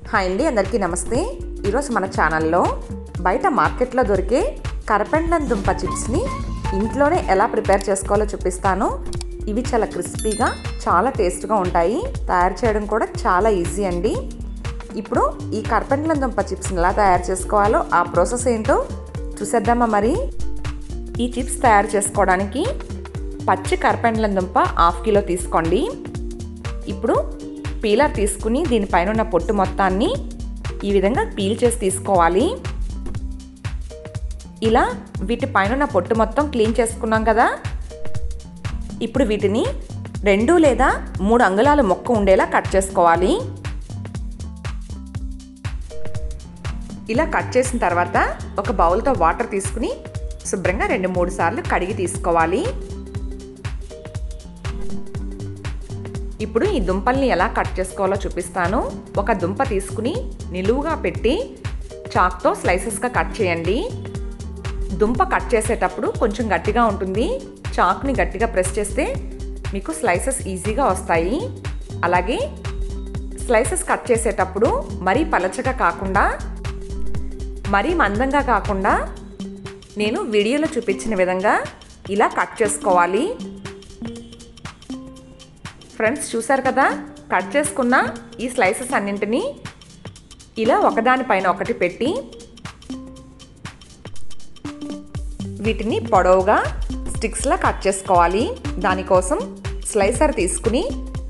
hi అండి అందరికీ నమస్తే ఈరోజు మన ఛానల్లో బయట మార్కెట్లో దొరికే కరపెండ్లం దుంప చిప్స్ని ఇంట్లోనే ఎలా ప్రిపేర్ చేసుకోవాలో చూపిస్తాను ఇవి చాలా క్రిస్పీగా చాలా టేస్ట్గా ఉంటాయి తయారు చేయడం కూడా చాలా ఈజీ అండి ఇప్పుడు ఈ కరపెండ్లం దుంప చిప్స్ని ఎలా తయారు చేసుకోవాలో ఆ ప్రాసెస్ ఏంటో చూసేద్దామా మరి ఈ చిప్స్ తయారు చేసుకోవడానికి పచ్చి కరపెండ్లం దుంప హాఫ్ కిలో తీసుకోండి ఇప్పుడు పీలర్ తీసుకుని దీనిపైన ఉన్న పొట్టు మొత్తాన్ని ఈ విధంగా పీల్ చేసి తీసుకోవాలి ఇలా వీటి పైన ఉన్న పొట్టు మొత్తం క్లీన్ చేసుకున్నాం కదా ఇప్పుడు వీటిని రెండు లేదా మూడు అంగుళాల మొక్క ఉండేలా కట్ చేసుకోవాలి ఇలా కట్ చేసిన తర్వాత ఒక బౌల్తో వాటర్ తీసుకుని శుభ్రంగా రెండు మూడు సార్లు కడిగి తీసుకోవాలి ఇప్పుడు ఈ దుంపల్ని ఎలా కట్ చేసుకోవాలో చూపిస్తాను ఒక దుంప తీసుకుని నిలువుగా పెట్టి చాక్తో స్లైసెస్గా కట్ చేయండి దుంప కట్ చేసేటప్పుడు కొంచెం గట్టిగా ఉంటుంది చాక్ని గట్టిగా ప్రెస్ చేస్తే మీకు స్లైసెస్ ఈజీగా వస్తాయి అలాగే స్లైసెస్ కట్ చేసేటప్పుడు మరీ పలచగా కాకుండా మరీ మందంగా కాకుండా నేను వీడియోలో చూపించిన విధంగా ఇలా కట్ చేసుకోవాలి ఫ్రెండ్స్ చూసారు కదా కట్ చేసుకున్న ఈ స్లైసెస్ అన్నింటినీ ఇలా ఒకదానిపైన ఒకటి పెట్టి వీటిని పొడవుగా స్టిక్స్లా కట్ చేసుకోవాలి దానికోసం స్లైసర్ తీసుకుని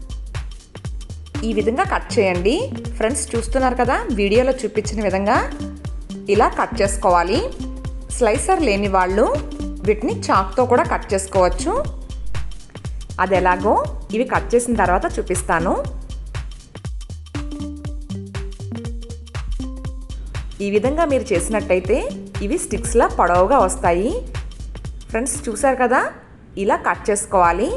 ఈ విధంగా కట్ చేయండి ఫ్రెండ్స్ చూస్తున్నారు కదా వీడియోలో చూపించిన విధంగా ఇలా కట్ చేసుకోవాలి స్లైసర్ లేని వాళ్ళు వీటిని చాక్తో కూడా కట్ చేసుకోవచ్చు అది ఎలాగో ఇవి కట్ చేసిన తర్వాత చూపిస్తాను ఈ విధంగా మీరు చేసినట్టయితే ఇవి స్టిక్స్లా పొడవుగా వస్తాయి ఫ్రెండ్స్ చూసారు కదా ఇలా కట్ చేసుకోవాలి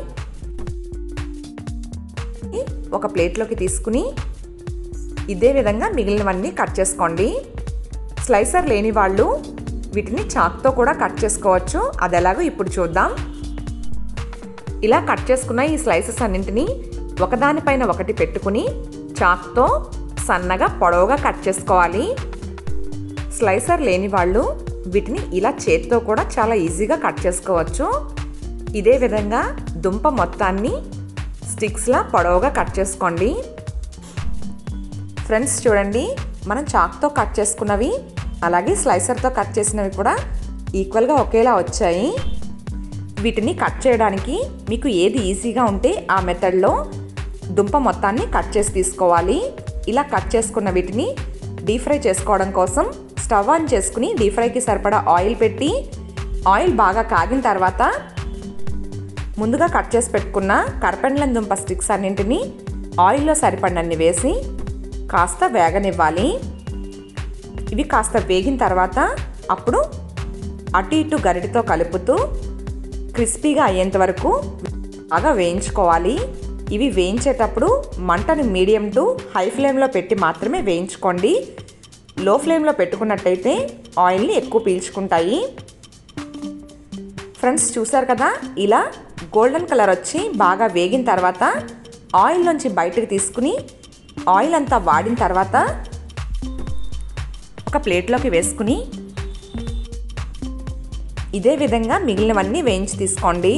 ఒక ప్లేట్లోకి తీసుకుని ఇదే విధంగా మిగిలినవన్నీ కట్ చేసుకోండి స్లైసర్ లేని వాళ్ళు వీటిని చాక్తో కూడా కట్ చేసుకోవచ్చు అది ఎలాగో ఇప్పుడు చూద్దాం ఇలా కట్ చేసుకున్న ఈ స్లైసెస్ అన్నింటినీ ఒకదానిపైన ఒకటి పెట్టుకుని చాక్తో సన్నగా పొడవుగా కట్ చేసుకోవాలి స్లైసర్ లేని వాళ్ళు వీటిని ఇలా చేతితో కూడా చాలా ఈజీగా కట్ చేసుకోవచ్చు ఇదే విధంగా దుంప మొత్తాన్ని స్టిక్స్లా పొడవుగా కట్ చేసుకోండి ఫ్రెండ్స్ చూడండి మనం చాక్తో కట్ చేసుకున్నవి అలాగే స్లైసర్తో కట్ చేసినవి కూడా ఈక్వల్గా ఒకేలా వచ్చాయి వీటిని కట్ చేయడానికి మీకు ఏది ఈజీగా ఉంటే ఆ మెథడ్లో దుంప మొత్తాన్ని కట్ చేసి తీసుకోవాలి ఇలా కట్ చేసుకున్న వీటిని డీప్ ఫ్రై చేసుకోవడం కోసం స్టవ్ ఆన్ చేసుకుని డీప్ ఫ్రైకి సరిపడా ఆయిల్ పెట్టి ఆయిల్ బాగా కాగిన తర్వాత ముందుగా కట్ చేసి పెట్టుకున్న కరపెండ్లం దుంప స్టిక్స్ అన్నింటినీ ఆయిల్లో సరిపడినన్ని వేసి కాస్త వేగనివ్వాలి ఇవి కాస్త వేగిన తర్వాత అప్పుడు అటు ఇటు గరిటితో కలుపుతూ క్రిస్పీగా అయ్యేంత వరకు బాగా వేయించుకోవాలి ఇవి వేయించేటప్పుడు మంటను మీడియం టు హై ఫ్లేమ్లో పెట్టి మాత్రమే వేయించుకోండి లో ఫ్లేమ్లో పెట్టుకున్నట్టయితే ఆయిల్ని ఎక్కువ పీల్చుకుంటాయి ఫ్రెండ్స్ చూసారు కదా ఇలా గోల్డెన్ కలర్ వచ్చి బాగా వేగిన తర్వాత ఆయిల్ నుంచి బయటకు తీసుకుని ఆయిల్ అంతా వాడిన తర్వాత ఒక ప్లేట్లోకి వేసుకుని ఇదే విధంగా మిగిలినవన్నీ వేయించి తీసుకోండి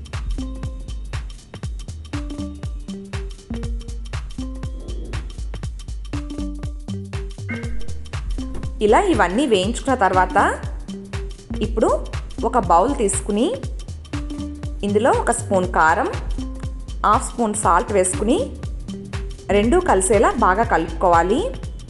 ఇలా ఇవన్నీ వేయించుకున్న తర్వాత ఇప్పుడు ఒక బౌల్ తీసుకుని ఇందులో ఒక స్పూన్ కారం హాఫ్ స్పూన్ సాల్ట్ వేసుకుని రెండూ కలిసేలా బాగా కలుపుకోవాలి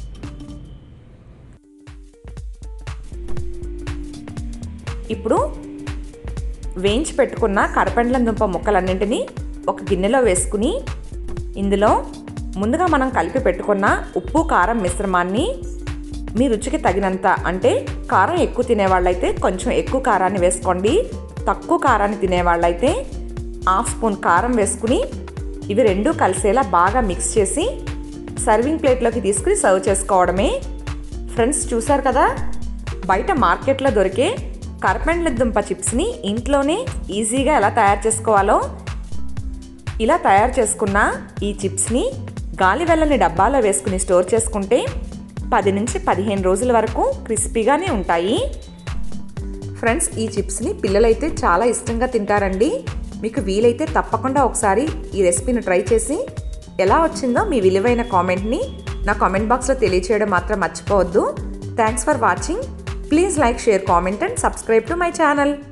ఇప్పుడు వేయించి పెట్టుకున్న కడపెండ్లం దుంప ముక్కలన్నింటినీ ఒక గిన్నెలో వేసుకుని ఇందులో ముందుగా మనం కలిపి పెట్టుకున్న ఉప్పు కారం మిశ్రమాన్ని మీ రుచికి తగినంత అంటే కారం ఎక్కువ తినేవాళ్ళైతే కొంచెం ఎక్కువ కారాన్ని వేసుకోండి తక్కువ కారాన్ని తినేవాళ్ళైతే హాఫ్ స్పూన్ కారం వేసుకుని ఇవి రెండూ కలిసేలా బాగా మిక్స్ చేసి సర్వింగ్ ప్లేట్లోకి తీసుకుని సర్వ్ చేసుకోవడమే ఫ్రెండ్స్ చూసారు కదా బయట మార్కెట్లో దొరికే కరపెండ్ల దుంప చిప్స్ని ఇంట్లోనే ఈజీగా ఎలా తయారు చేసుకోవాలో ఇలా తయారు చేసుకున్న ఈ చిప్స్ని గాలి వెళ్ళని డబ్బాలో వేసుకుని స్టోర్ చేసుకుంటే పది నుంచి పదిహేను రోజుల వరకు క్రిస్పీగానే ఉంటాయి ఫ్రెండ్స్ ఈ చిప్స్ని పిల్లలైతే చాలా ఇష్టంగా తింటారండి మీకు వీలైతే తప్పకుండా ఒకసారి ఈ రెసిపీని ట్రై చేసి ఎలా వచ్చిందో మీ విలువైన కామెంట్ని నా కామెంట్ బాక్స్లో తెలియచేయడం మాత్రం మర్చిపోవద్దు thanks for watching please like share comment and subscribe to my channel